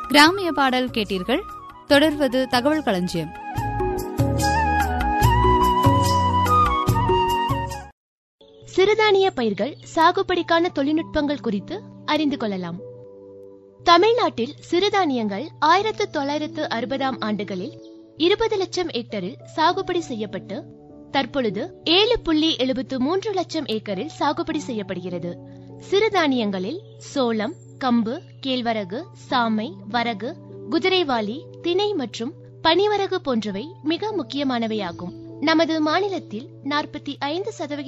கிராமிய பாடல் கேட்டீர்கள் தொடர்வது தகவல் களஞ்சியம் சிறுதானிய பயிர்கள் சாகுபடிக்கான தொழில்நுட்பங்கள் குறித்து அறிந்து கொள்ளலாம் தமிழ்நாட்டில் சிறுதானியங்கள் ஆயிரத்து தொள்ளாயிரத்து அறுபதாம் ஆண்டுகளில் இருபது லட்சம் ஏக்கரில் சாகுபடி செய்யப்பட்டு தற்பொழுது ஏழு புள்ளி எழுபத்து மூன்று லட்சம் ஏக்கரில் சாகுபடி செய்யப்படுகிறது சிறுதானியங்களில் சோளம் கம்பு கேழ்வரகு சாமை வரகு குதிரைவாலி திணை மற்றும் பனிவரகு போன்றவை மிக முக்கியமானவையாகும் நமது மாநிலத்தில் நாற்பத்தி ஐந்து சதவிகித